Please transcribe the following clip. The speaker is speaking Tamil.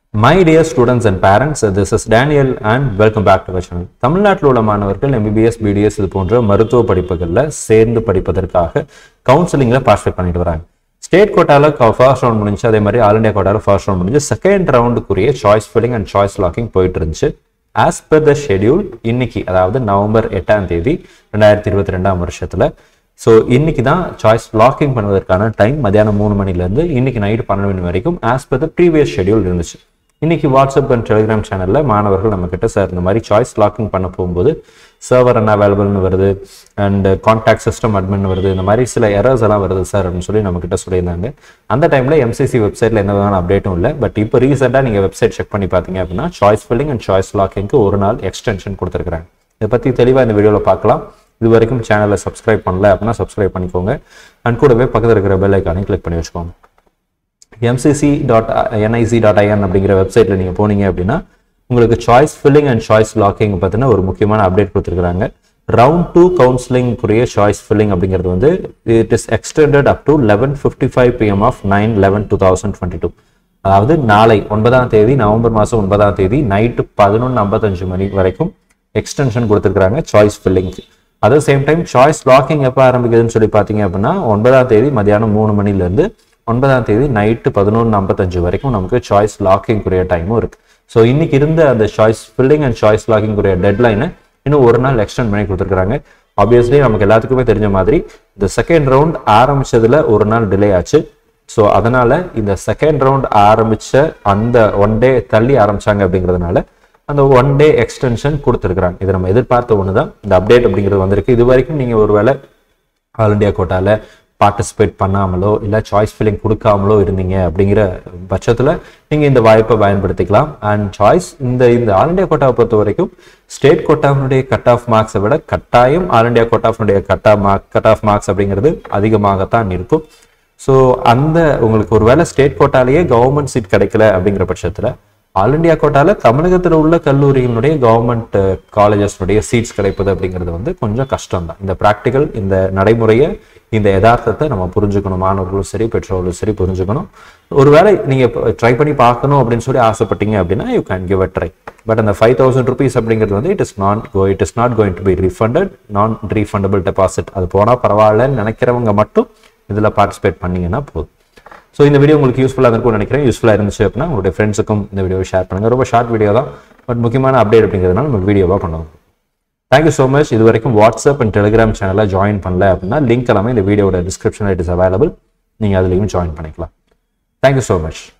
my dear students and parents this is Daniel and welcome back to channel தமிழ்நாட்டில் உள்ள மாணவர்கள் எம்பிபிஎஸ் பிடிஎஸ் இது போன்ற மருத்துவ படிப்புகளில் சேர்ந்து படிப்பதற்காக கவுன்சிலிங்கில் பார்ட்டிசிபேட் பண்ணிட்டு வராங்க ஸ்டேட் கோட்டாவில் ஃபர்ஸ்ட் ரவுண்ட் முடிஞ்சு அதே மாதிரி ஆல் இண்டியா கோட்டாவில் ஃபர்ஸ்ட் ரவுண்ட் முடிஞ்சு செகண்ட் ரவுண்டுக்குரிய choice filling and choice locking போயிட்டு இருந்துச்சு ஆஸ் பர் த ஷெடியூல் இன்னைக்கு அதாவது நவம்பர் எட்டாம் தேதி ரெண்டாயிரத்தி இருபத்தி ரெண்டாம் வருஷத்துல ஸோ இன்னைக்கு தான் சாய்ஸ் லாக்கிங் பண்ணுவதற்கான டைம் மதியானம் மூணு மணிலேருந்து இன்னைக்கு நைட் பன்னெண்டு மணி வரைக்கும் as per the previous schedule இருந்துச்சு இன்னைக்கு வாட்ஸ்அப் அண்ட் டெலிகிராம் சேனலில் மாணவர்கள் நம்ம கிட்ட சார் இந்த மாதிரி சாய்ஸ் லாக்கிங் பண்ண போகும்போது சர்வர் அன் அவைலபிள்னு வருது அண்ட் கான்டாக்ட் சிஸ்டம் அட்மின் வருது இந்த மாதிரி சில எரர்ஸ் எல்லாம் வருது சார் அப்படின்னு சொல்லி நம்ம கிட்ட சொல்லியிருந்தாங்க அந்த டைமில் எம்சிசி வெப்சைட்டில் எந்த விதமான அப்டேட்டும் இல்லை பட் இப்போ ரீசெண்டாக நீங்கள் வெப்சைட் செக் பண்ணி பார்த்தீங்க அப்படின்னா சாய்ஸ் ஃபில்லிங் அண்ட் சாய்ஸ் லாக்கிங்க்கு ஒரு நாள் எக்ஸ்டென்ஷன் கொடுத்துருக்காங்க இதை பற்றி தெளிவாக இந்த வீடியோவில் பார்க்கலாம் இது வரைக்கும் சேனலை சப்ஸ்கிரைப் பண்ணல அப்படின்னா சப்ஸ்கிரைப் பண்ணிக்கோங்க அண்ட் கூடவே பக்கத்தில் இருக்கிற பெல் ஐக்கானையும் கிளிக் பண்ணி வச்சுக்கோங்க MCC dot NIC dot IN அப்படிங்கிற வெப்சைட்டில் நீங்கள் போனீங்க அப்படின்னா உங்களுக்கு choice filling and choice locking பற்றின ஒரு முக்கியமான அப்டேட் கொடுத்துருக்காங்க ரவுண்ட் டூ கவுன்சிலிங்குரிய சாய்ஸ் ஃபில்லிங் அப்படிங்கிறது வந்து it is extended up to eleven fifty five PM of nine eleven two thousand twenty two அதாவது நாளை ஒன்பதாம் தேதி நவம்பர் மாதம் ஒன்பதாம் தேதி நைட்டு பதினொன்று ஐம்பத்தஞ்சு மணி வரைக்கும் எக்ஸ்டென்ஷன் கொடுத்துருக்காங்க சாய்ஸ் ஃபில்லிங்க்கு அதே சேம் டைம் சாய்ஸ் லாக்கிங் எப்போ ஆரம்பிக்குதுன்னு சொல்லி பார்த்தீங்க அப்படின்னா ஒன்பதாம் தேதி மதியானம் மூணு மணிலேருந்து ஒன்பதாம் தேதி நைட்டு பதினொன்று ஐம்பத்தஞ்சு வரைக்கும் நமக்கு சாய்ஸ் லாக்கிங்குரிய டைமும் இருக்கு ஸோ இன்னைக்கு இருந்த அந்த சாய்ஸ் ஃபில்லிங் அண்ட் சாய்ஸ் லாக்கிங்குரிய டெட்லைனை இன்னும் ஒரு நாள் எக்ஸ்டெண்ட் பண்ணி கொடுத்துருக்காங்க ஆப்வியஸ்லி நமக்கு எல்லாத்துக்குமே தெரிஞ்ச மாதிரி இந்த செகண்ட் ரவுண்ட் ஆரம்பிச்சதுல ஒரு நாள் டிலே ஆச்சு ஸோ அதனால இந்த செகண்ட் ரவுண்ட் ஆரம்பிச்ச அந்த ஒன் டே தள்ளி ஆரம்பிச்சாங்க அப்படிங்கிறதுனால அந்த ஒன் டே எக்ஸ்டென்ஷன் கொடுத்துருக்குறாங்க இது நம்ம எதிர்பார்த்த ஒன்று தான் இந்த அப்டேட் அப்படிங்கிறது வந்திருக்கு இது வரைக்கும் நீங்கள் ஒருவேளை ஆல் இண்டியா கோட்டாவில் பார்ட்டிசிபேட் பண்ணாமலோ இல்லை சாய்ஸ் ஃபில்லிங் கொடுக்காமலோ இருந்தீங்க அப்படிங்கிற பட்சத்தில் நீங்கள் இந்த வாய்ப்பை பயன்படுத்திக்கலாம் அண்ட் சாய்ஸ் இந்த இந்த ஆல் இண்டியா கோட்டாவை பொறுத்த வரைக்கும் ஸ்டேட் கோட்டாவினுடைய கட் ஆஃப் மார்க்ஸை விட கட்டாயம் ஆல் இண்டியா கோட்டாஃபினுடைய cut off mark cut off marks அப்படிங்கிறது அதிகமாகத்தான் இருக்கும் ஸோ அந்த உங்களுக்கு ஒரு வேளை ஸ்டேட் கோட்டாலேயே கவர்மெண்ட் சீட் கிடைக்கல அப்படிங்கிற பட்சத்தில் ஆல் இண்டியா கோட்டால தமிழகத்தில் உள்ள கல்லூரிகளுடைய கவர்மெண்ட் காலேஜஸ்னுடைய சீட்ஸ் கிடைப்பது அப்படிங்கிறது வந்து கொஞ்சம் கஷ்டம் தான் இந்த ப்ராக்டிக்கல் இந்த நடைமுறையை இந்த யதார்த்தத்தை நம்ம புரிஞ்சுக்கணும் மாணவர்களும் சரி பெற்றோர்களும் சரி புரிஞ்சுக்கணும் ஒருவேளை நீங்கள் ட்ரை பண்ணி பார்க்கணும் அப்படின்னு சொல்லி ஆசைப்பட்டீங்க அப்படின்னா you can give a try but அந்த ஃபைவ் தௌசண்ட் ருபீஸ் அப்படிங்கிறது வந்து it is not go it is not going to be refunded non refundable deposit அது போனால் பரவாயில்லன்னு நினைக்கிறவங்க மட்டும் இதில் பார்ட்டிசிபேட் பண்ணீங்கன்னா போதும் ஸோ இந்த வீடியோ உங்களுக்கு யூஸ்ஃபுல்லாக இருக்கும்னு நினைக்கிறேன் யூஸ்ஃபுல்லாக இருந்துச்சு அப்படின்னா உங்களுடைய ஃப்ரெண்ட்ஸுக்கும் இந்த வீடியோவை ஷேர் பண்ணுங்கள் ரொம்ப ஷார்ட் வீடியோ தான் பட் முக்கியமான அப்டேட் அப்படிங்கிறதுனால நம்ம வீடியோவாக பண்ணுவோம் தேங்க்யூ ஸோ மச் இது வரைக்கும் வாட்ஸ்அப் அண்ட் டெலிகிராம் சேனலில் ஜாயின் பண்ணல அப்படின்னா லிங்க் எல்லாமே இந்த வீடியோட டிஸ்கிரிப்ஷனில் இட் இஸ் அவைலபிள் நீங்கள் அதுலேயும் ஜாயின் பண்ணிக்கலாம் தேங்க்யூ ஸோ மச்